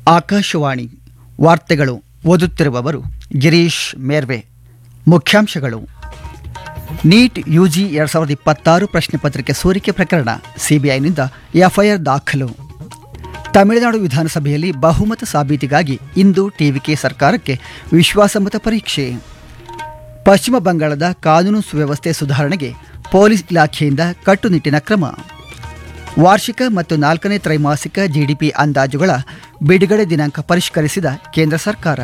ಆಕಾಶವಾಣಿ ವಾರ್ತೆಗಳು ಓದುತ್ತಿರುವವರು ಗಿರೀಶ್ ಮೇರ್ವೆ ಮುಖ್ಯಾಂಶಗಳು ನೀಟ್ ಯುಜಿ ಎರಡು ಸಾವಿರದ ಇಪ್ಪತ್ತಾರು ಪ್ರಶ್ನೆ ಪತ್ರಿಕೆ ಸೋರಿಕೆ ಪ್ರಕರಣ ಸಿಬಿಐನಿಂದ ಎಫ್ಐಆರ್ ದಾಖಲು ತಮಿಳುನಾಡು ವಿಧಾನಸಭೆಯಲ್ಲಿ ಬಹುಮತ ಸಾಬೀತಿಗಾಗಿ ಇಂದು ಟಿವಿಕೆ ಸರ್ಕಾರಕ್ಕೆ ವಿಶ್ವಾಸಮತ ಪರೀಕ್ಷೆ ಪಶ್ಚಿಮ ಬಂಗಾಳದ ಕಾನೂನು ಸುವ್ಯವಸ್ಥೆ ಸುಧಾರಣೆಗೆ ಪೊಲೀಸ್ ಇಲಾಖೆಯಿಂದ ಕಟ್ಟುನಿಟ್ಟಿನ ಕ್ರಮ ವಾರ್ಷಿಕ ಮತ್ತು ನಾಲ್ಕನೇ ತ್ರೈಮಾಸಿಕ ಜಿಡಿಪಿ ಅಂದಾಜುಗಳ ಬಿಡುಗಡೆ ದಿನಾಂಕ ಪರಿಷ್ಕರಿಸಿದ ಕೇಂದ್ರ ಸರ್ಕಾರ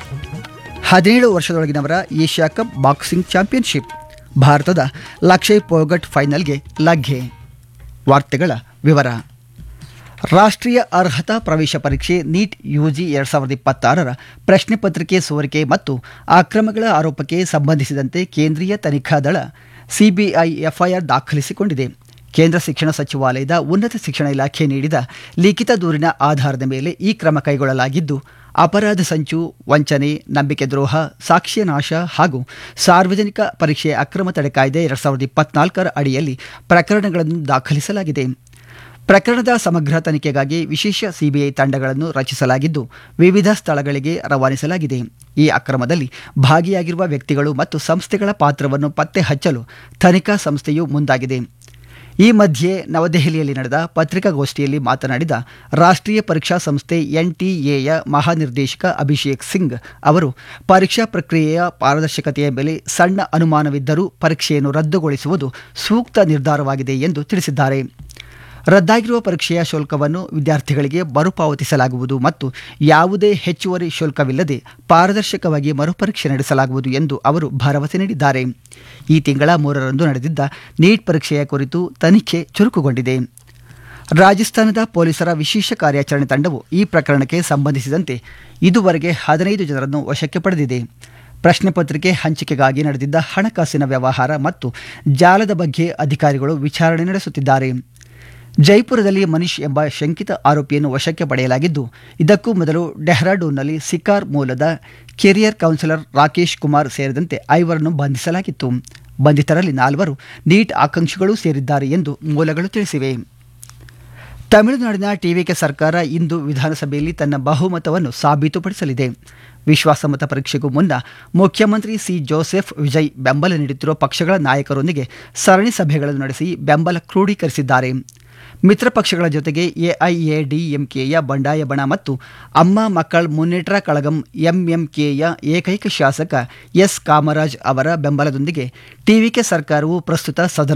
ಹದಿನೇಳು ವರ್ಷದೊಳಗಿನವರ ಏಷ್ಯಾ ಕಪ್ ಬಾಕ್ಸಿಂಗ್ ಚಾಂಪಿಯನ್ಶಿಪ್ ಭಾರತದ ಲಕ್ಷಯ್ ಪೋಗಟ್ ಫೈನಲ್ಗೆ ಲಗ್ಗೆ ವಾರ್ತೆಗಳ ವಿವರ ರಾಷ್ಟ್ರೀಯ ಅರ್ಹತಾ ಪ್ರವೇಶ ಪರೀಕ್ಷೆ ನೀಟ್ ಯುಜಿ ಎರಡು ಸಾವಿರದ ಇಪ್ಪತ್ತಾರರ ಪ್ರಶ್ನೆ ಪತ್ರಿಕೆ ಸೋರಿಕೆ ಮತ್ತು ಅಕ್ರಮಗಳ ಆರೋಪಕ್ಕೆ ಸಂಬಂಧಿಸಿದಂತೆ ಕೇಂದ್ರೀಯ ತನಿಖಾ ದಳ ಸಿಬಿಐ ಎಫ್ಐಆರ್ ದಾಖಲಿಸಿಕೊಂಡಿದೆ ಕೇಂದ್ರ ಶಿಕ್ಷಣ ಸಚಿವಾಲಯದ ಉನ್ನತ ಶಿಕ್ಷಣ ಇಲಾಖೆ ನೀಡಿದ ಲಿಖಿತ ದೂರಿನ ಆಧಾರದ ಮೇಲೆ ಈ ಕ್ರಮ ಕೈಗೊಳ್ಳಲಾಗಿದ್ದು ಅಪರಾಧ ಸಂಚು ವಂಚನೆ ನಂಬಿಕೆ ದ್ರೋಹ ಸಾಕ್ಷ್ಯ ನಾಶ ಹಾಗೂ ಸಾರ್ವಜನಿಕ ಪರೀಕ್ಷೆ ಅಕ್ರಮ ತಡೆ ಕಾಯ್ದೆ ಎರಡು ಸಾವಿರದ ಇಪ್ಪತ್ನಾಲ್ಕರ ಅಡಿಯಲ್ಲಿ ಪ್ರಕರಣಗಳನ್ನು ದಾಖಲಿಸಲಾಗಿದೆ ಪ್ರಕರಣದ ಸಮಗ್ರ ತನಿಖೆಗಾಗಿ ವಿಶೇಷ ಸಿಬಿಐ ತಂಡಗಳನ್ನು ರಚಿಸಲಾಗಿದ್ದು ವಿವಿಧ ಸ್ಥಳಗಳಿಗೆ ರವಾನಿಸಲಾಗಿದೆ ಈ ಅಕ್ರಮದಲ್ಲಿ ಭಾಗಿಯಾಗಿರುವ ವ್ಯಕ್ತಿಗಳು ಮತ್ತು ಸಂಸ್ಥೆಗಳ ಪಾತ್ರವನ್ನು ಪತ್ತೆ ಹಚ್ಚಲು ತನಿಖಾ ಸಂಸ್ಥೆಯು ಮುಂದಾಗಿದೆ ಈ ಮಧ್ಯೆ ನವದೆಹಲಿಯಲ್ಲಿ ನಡೆದ ಪತ್ರಿಕಾಗೋಷ್ಠಿಯಲ್ಲಿ ಮಾತನಾಡಿದ ರಾಷ್ಟ್ರೀಯ ಪರೀಕ್ಷಾ ಸಂಸ್ಥೆ ಎನ್ಟಿಎಯ ಮಹಾನಿರ್ದೇಶಕ ಅಭಿಷೇಕ್ ಸಿಂಗ್ ಅವರು ಪರೀಕ್ಷಾ ಪ್ರಕ್ರಿಯೆಯ ಪಾರದರ್ಶಕತೆಯ ಮೇಲೆ ಸಣ್ಣ ಅನುಮಾನವಿದ್ದರೂ ಪರೀಕ್ಷೆಯನ್ನು ರದ್ದುಗೊಳಿಸುವುದು ಸೂಕ್ತ ನಿರ್ಧಾರವಾಗಿದೆ ಎಂದು ತಿಳಿಸಿದ್ದಾರೆ ರದ್ದಾಗಿರುವ ಪರೀಕ್ಷೆಯ ಶುಲ್ಕವನ್ನು ವಿದ್ಯಾರ್ಥಿಗಳಿಗೆ ಮರುಪಾವತಿಸಲಾಗುವುದು ಮತ್ತು ಯಾವುದೇ ಹೆಚ್ಚುವರಿ ಶುಲ್ಕವಿಲ್ಲದೆ ಪಾರದರ್ಶಕವಾಗಿ ಮರುಪರೀಕ್ಷೆ ನಡೆಸಲಾಗುವುದು ಎಂದು ಅವರು ಭರವಸೆ ನೀಡಿದ್ದಾರೆ ಈ ತಿಂಗಳ ಮೂರರಂದು ನಡೆದಿದ್ದ ನೀಟ್ ಪರೀಕ್ಷೆಯ ಕುರಿತು ತನಿಖೆ ಚುರುಕುಗೊಂಡಿದೆ ರಾಜಸ್ಥಾನದ ಪೊಲೀಸರ ವಿಶೇಷ ಕಾರ್ಯಾಚರಣೆ ತಂಡವು ಈ ಪ್ರಕರಣಕ್ಕೆ ಸಂಬಂಧಿಸಿದಂತೆ ಇದುವರೆಗೆ ಹದಿನೈದು ಜನರನ್ನು ವಶಕ್ಕೆ ಪಡೆದಿದೆ ಪ್ರಶ್ನೆ ಪತ್ರಿಕೆ ಹಂಚಿಕೆಗಾಗಿ ನಡೆದಿದ್ದ ಹಣಕಾಸಿನ ವ್ಯವಹಾರ ಮತ್ತು ಜಾಲದ ಬಗ್ಗೆ ಅಧಿಕಾರಿಗಳು ವಿಚಾರಣೆ ನಡೆಸುತ್ತಿದ್ದಾರೆ ಜೈಪುರದಲ್ಲಿ ಮನೀಶ್ ಎಂಬ ಶಂಕಿತ ಆರೋಪಿಯನ್ನು ವಶಕ್ಕೆ ಪಡೆಯಲಾಗಿದ್ದು ಇದಕ್ಕೂ ಮೊದಲು ಡೆಹ್ರಾಡೂನ್ನಲ್ಲಿ ಸಿಕಾರ್ ಮೂಲದ ಕೆರಿಯರ್ ಕೌನ್ಸಿಲರ್ ರಾಕೇಶ್ ಕುಮಾರ್ ಸೇರಿದಂತೆ ಐವರನ್ನು ಬಂಧಿಸಲಾಗಿತ್ತು ಬಂಧಿತರಲ್ಲಿ ನಾಲ್ವರು ನೀಟ್ ಆಕಾಂಕ್ಷಿಗಳೂ ಸೇರಿದ್ದಾರೆ ಎಂದು ಮೂಲಗಳು ತಿಳಿಸಿವೆ ತಮಿಳುನಾಡಿನ ಟಿವಿಕೆ ಸರ್ಕಾರ ಇಂದು ವಿಧಾನಸಭೆಯಲ್ಲಿ ತನ್ನ ಬಹುಮತವನ್ನು ಸಾಬೀತುಪಡಿಸಲಿದೆ ವಿಶ್ವಾಸಮತ ಪರೀಕ್ಷೆಗೂ ಮುನ್ನ ಮುಖ್ಯಮಂತ್ರಿ ಸಿ ಜೋಸೆಫ್ ವಿಜಯ್ ಬೆಂಬಲ ನೀಡುತ್ತಿರುವ ಪಕ್ಷಗಳ ನಾಯಕರೊಂದಿಗೆ ಸರಣಿ ಸಭೆಗಳನ್ನು ನಡೆಸಿ ಬೆಂಬಲ ಕ್ರೋಢೀಕರಿಸಿದ್ದಾರೆ ಮಿತ್ರ ಪಕ್ಷಗಳ ಜೊತೆಗೆ ಎಐಎಡಿಎಂಕೆಯ ಬಂಡಾಯ ಬಣ ಮತ್ತು ಅಮ್ಮ ಮಕ್ಕಳ ಮುನ್ನೇಟ್ರ ಕಳಗಂ ಎಂಎಂಕೆಯ ಏಕೈಕ ಶಾಸಕ ಎಸ್ ಕಾಮರಾಜ್ ಅವರ ಬೆಂಬಲದೊಂದಿಗೆ ಟಿವಿಕೆ ಸರ್ಕಾರವು ಪ್ರಸ್ತುತ ಸದನ